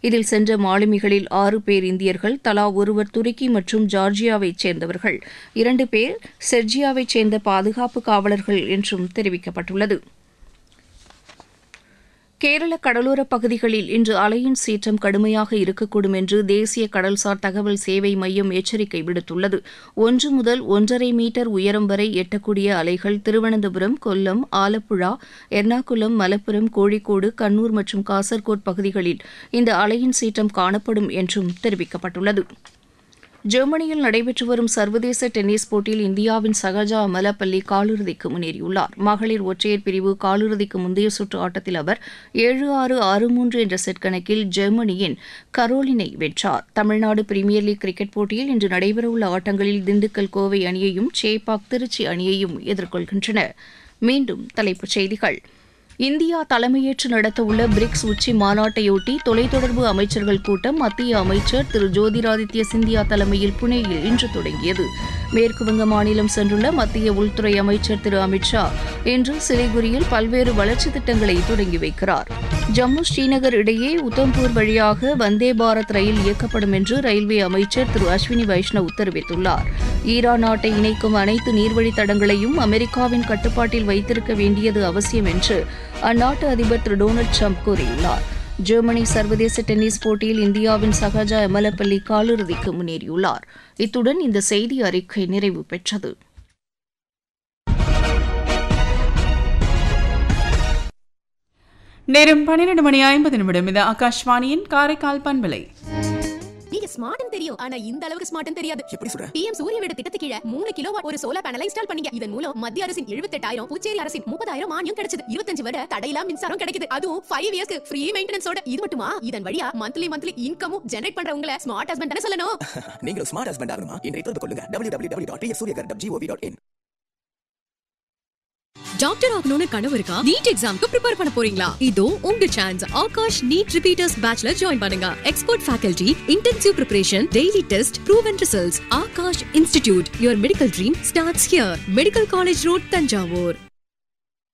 இதில் சென்ற மாலுமிகளில் ஆறு பேர் இந்தியர்கள் தலா ஒருவர் துருக்கி மற்றும் ஜார்ஜியாவைச் சேர்ந்தவர்கள் இரண்டு பேர் செர்ஜியாவைச் சேர்ந்த பாதுகாப்பு காவலர்கள் என்றும் தெரிவிக்கப்பட்டுள்ளது கேரள கடலோரப் பகுதிகளில் இன்று அலையின் சீற்றம் கடுமையாக இருக்கக்கூடும் என்று தேசிய கடல்சார் தகவல் சேவை மையம் எச்சரிக்கை விடுத்துள்ளது ஒன்று முதல் ஒன்றரை மீட்டர் உயரம் வரை எட்டக்கூடிய அலைகள் திருவனந்தபுரம் கொல்லம் ஆலப்புழா எர்ணாகுளம் மலப்புரம் கோழிக்கோடு கண்ணூர் மற்றும் காசர்கோட் பகுதிகளில் இந்த அலையின் சீற்றம் காணப்படும் என்றும் தெரிவிக்கப்பட்டுள்ளது ஜெர்மனியில் நடைபெற்று வரும் சர்வதேச டென்னிஸ் போட்டியில் இந்தியாவின் சகஜா அமலப்பள்ளி காலிறுதிக்கு முன்னேறியுள்ளார் மகளிர் ஒற்றையர் பிரிவு காலிறுதிக்கு முந்தைய சுற்று ஆட்டத்தில் அவர் ஏழு ஆறு ஆறு மூன்று என்ற செட் கணக்கில் ஜெர்மனியின் கரோலினை வென்றார் தமிழ்நாடு பிரீமியர் லீக் கிரிக்கெட் போட்டியில் இன்று நடைபெறவுள்ள ஆட்டங்களில் திண்டுக்கல் கோவை அணியையும் சேப்பாக் திருச்சி அணியையும் எதிர்கொள்கின்றன மீண்டும் தலைப்புச் செய்திகள் இந்தியா தலைமையேற்று நடத்தவுள்ள பிரிக்ஸ் உச்சி மாநாட்டையொட்டி தொலைத்தொடர்பு அமைச்சர்கள் கூட்டம் மத்திய அமைச்சர் திரு ஜோதிராதித்ய சிந்தியா தலைமையில் புனேயில் இன்று தொடங்கியது மேற்குவங்க மாநிலம் சென்றுள்ள மத்திய உள்துறை அமைச்சர் திரு அமித் ஷா இன்று சிலிகுரியில் பல்வேறு வளர்ச்சித் திட்டங்களை தொடங்கி வைக்கிறார் ஜம்மு ஸ்ரீநகர் இடையே உத்தம்பூர் வழியாக வந்தே பாரத் ரயில் இயக்கப்படும் என்று ரயில்வே அமைச்சர் திரு அஸ்வினி வைஷ்ணவ் தெரிவித்துள்ளார் ஈரான் நாட்டை இணைக்கும் அனைத்து நீர்வழித் தடங்களையும் அமெரிக்காவின் கட்டுப்பாட்டில் வைத்திருக்க வேண்டியது அவசியம் என்று அந்நாட்டு அதிபர் திரு டொனால்டு ட்ரம்ப் கூறியுள்ளார் ஜெர்மனி சர்வதேச டென்னிஸ் போட்டியில் இந்தியாவின் சகஜா எமலப்பள்ளி காலிறுதிக்கு முன்னேறியுள்ளார் இத்துடன் இந்த செய்தி அறிக்கை நிறைவு பெற்றது நேரம் பன்னிரண்டு மணி ஐம்பது நிமிடம் இது ஆகாஷ்வாணியின் காரைக்கால் பண்பலை நீங்க ஸ்மார்ட்னு தெரியும் ஆனா இந்த அளவுக்கு ஸ்மார்ட்னு தெரியாது எப்படி சொல்ற பிஎம் சூரிய வீடு திட்டத்துக்கு கீழ மூணு கிலோ ஒரு சோலார் பேனலை இன்ஸ்டால் பண்ணீங்க இதன் மூலம் மத்திய அரசின் எழுபத்தெட்டாயிரம் புதுச்சேரி அரசின் முப்பதாயிரம் மானியம் கிடைச்சது இருபத்தஞ்சு வருட தடையில்லா மின்சாரம் கிடைக்குது அதுவும் ஃபைவ் இயர்ஸ்க்கு ஃப்ரீ மெயின்டெனன்ஸோட இது மட்டுமா இதன் வழியா மந்த்லி மந்த்லி இன்கமும் ஜெனரேட் பண்றவங்கள ஸ்மார்ட் ஹஸ்பண்ட் தானே சொல்லணும் நீங்களும் ஸ்மார்ட் ஹஸ்பண்ட் ஆகணுமா இன்றைய தொடர்பு கொள்ளுங்க www.psuriyagar.gov.in டாக்டர் ஆகணும்னு கனவு இருக்கா நீட் எக்ஸாம்க்கு ப்ரிப்பேர் பண்ண போறீங்களா இதோ உங்க சான்ஸ் ஆகாஷ் நீட் ரிப்பீட்டர்ஸ் பேட்ச்ல ஜாயின் பண்ணுங்க expert faculty intensive preparation daily test proven results Aakash institute your medical dream starts here medical college road Thanjavur